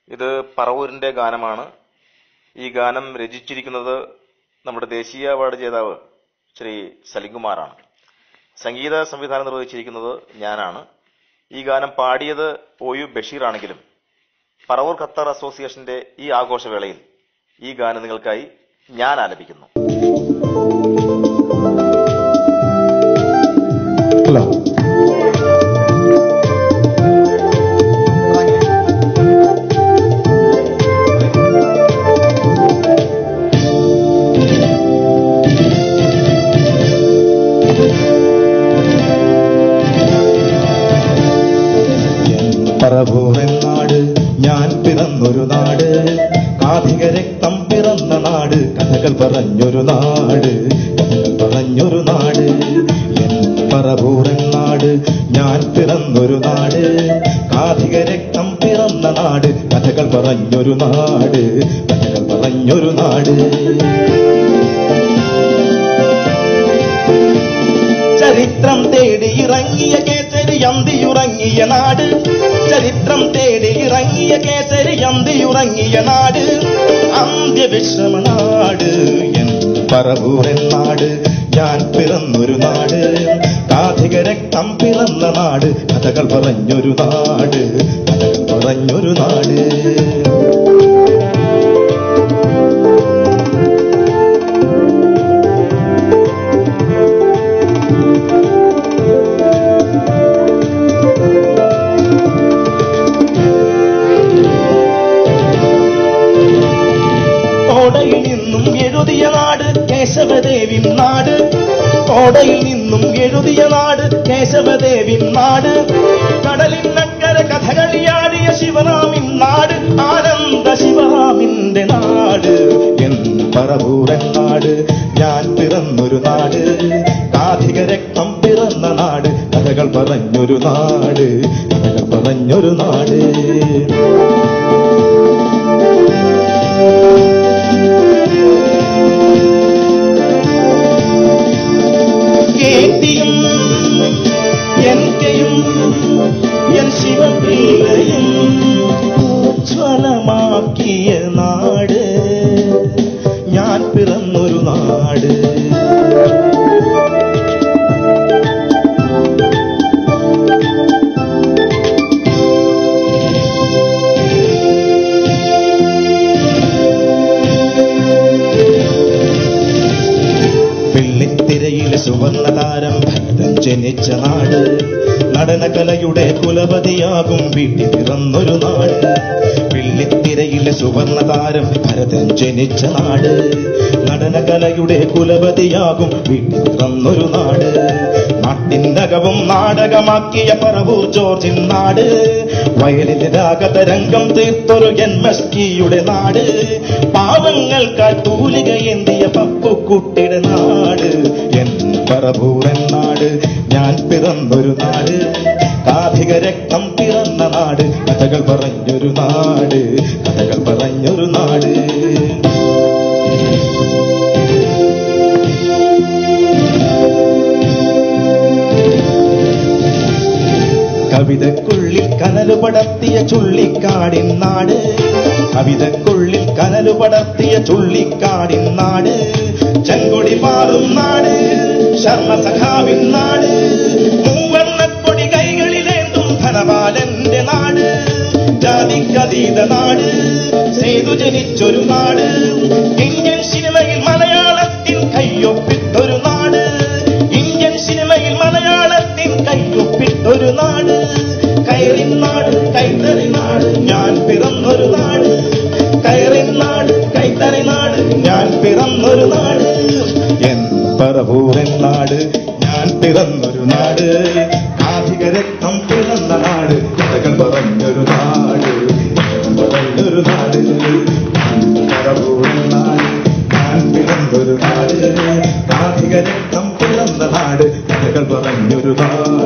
ഇത് പറവൂരിന്റെ ഗാനമാണ് ഈ ഗാനം രചിച്ചിരിക്കുന്നത് നമ്മുടെ ദേശീയ അവാർഡ് ജേതാവ് ശ്രീ സലിംകുമാറാണ് സംഗീത സംവിധാനം നിർവഹിച്ചിരിക്കുന്നത് ഞാനാണ് ഈ ഗാനം പാടിയത് ഒ യു ബഷീർ ആണെങ്കിലും പറവൂർ ഖത്തർ അസോസിയേഷന്റെ ഈ ആഘോഷവേളയിൽ ഈ ഗാനം നിങ്ങൾക്കായി ഞാൻ ആലപിക്കുന്നു ഹലോ പറവൂരൻ നാട് ഞാൻ പിറന്നൊരു നാട് കാധിക രക്തം പിറന്ന നാട് കഥകൾ പറഞ്ഞൊരു നാട് കഥകൾ പറഞ്ഞൊരു നാട് എൻ പറവൂരൻ നാട് ഞാൻ പിറന്നൊരു നാട് കാധിക രക്തം പിറന്ന നാട് കഥകൾ പറഞ്ഞൊരു നാട് കഥകൾ പറഞ്ഞൊരു നാട് ചരിത്രം തേടി ഇറങ്ങിയ കേസരി അന്തിയുറങ്ങിയ നാട് ചരിത്രം തേടി ഇറങ്ങിയ കേസരി അന്തിയുറങ്ങിയ നാട് അന്ത്യവിശ്രമ നാട് എൻ പറവൂരൻ നാട് ഞാൻ പിറന്നൊരു നാട് കാധിക രക്തം പിറന്ന നാട് കഥകൾ പറഞ്ഞൊരു നാട് കഥകൾ പറഞ്ഞൊരു നാട് ഓടയിൽ നിന്നും എഴുതിയ നാട് കേശവദേവിൻ നാട് ഓടയിൽ നിന്നും എഴുതിയ നാട് കേശവദേവിൻ നാട് കടലിനക്കര കഥകളിയാടിയ ശിവറാമിൻ നാട് ആനന്ദ ശിവറാമിന്റെ നാട് എൻ പറവൂരൻ നാട് ഞാൻ പിറന്നൊരു നാട് കാധിക രക്തം പിറന്ന നാട് കഥകൾ പറഞ്ഞൊരു നാട് കഥകൾ പറഞ്ഞൊരു നാട് കേട്ടിയും എനിക്കയും എൻ ശിവപിള്ളയും ഉജ്വലമാക്കിയ നാട് ഞാൻ പിറന്നൊരു നാട് വെള്ളിത്തിരയിലെ സുവർണതാരം ഭക്തൻ ജനിച്ച നാട് നടനകലയുടെ കുലപതിയാകും വീട്ടിൽ പിറന്നൊരു നാട് വെള്ളിത്തിരയിലെ സുവർണതാരം ഭരതൻ ജനിച്ച നാട് നടനകലയുടെ കുലപതിയാകും വീട്ടിൽ പിറന്നൊരു നാട് നാട്ടിനകവും നാടകമാക്കിയ പറവൂർ ജോർജിൻ നാട് വയലിൽ രാഗതരംഗം തീർത്തൊരു ജന്മസ്കിയുടെ നാട് പാവങ്ങൾക്കായി തൂലിക എന്തിയ പപ്പുക്കുട്ടിയുടെ നാട് എൻ പറപൂരൻ നാട് ഞാൻ പിറന്നൊരു നാട് കാധിക രക്തം പിറന്ന നാട് കഥകൾ പറഞ്ഞൊരു നാട് കഥകൾ പറഞ്ഞൊരു നാട് കവിതക്കുള്ളിൽ കനലു പടർത്തിയ ചുള്ളിക്കാടിൻ നാട് കവിതക്കുള്ളിൽ കനലു പടർത്തിയ ചുള്ളിക്കാടിൻ നാട് ചെങ്കൊടി മാറും നാട് ശർമ്മ സഖാവിൻ നാട് മൂവർണ്ണക്കൊടി കൈകളിലേന്തും ധനപാലന്റെ നാട് ജാതിക്കതീത നാട് സേതു ജനിച്ചൊരു നാട് ഇന്ത്യൻ സിനിമയിൽ മലയാളത്തിൻ കയ്യൊപ്പിട്ടൊരു നാട് ഇന്ത്യൻ സിനിമയിൽ മലയാളത്തിൻ കയ്യൊപ്പിട്ടൊരു നാട് കയറിൻ നാട് കൈത്തറി നാട് ഞാൻ പിറന്നൊരു നാട് കയറിൻ നാട് കൈത്തറി നാട് ഞാൻ പിറന്നൊരു നാട് എൻ പറപൂരൻ നാട് ഞാൻ പിറന്നൊരു നാട് കാധിക രക്തം പിറന്ന നാട് കഥകൾ പറഞ്ഞൊരു നാട് കഥകൾ പറഞ്ഞൊരു നാട് പറപൂരൻ നാട് ഞാൻ പിറന്നൊരു നാട് കാധിക രക്തം പിറന്ന നാട് കഥകൾ പറഞ്ഞൊരു നാട്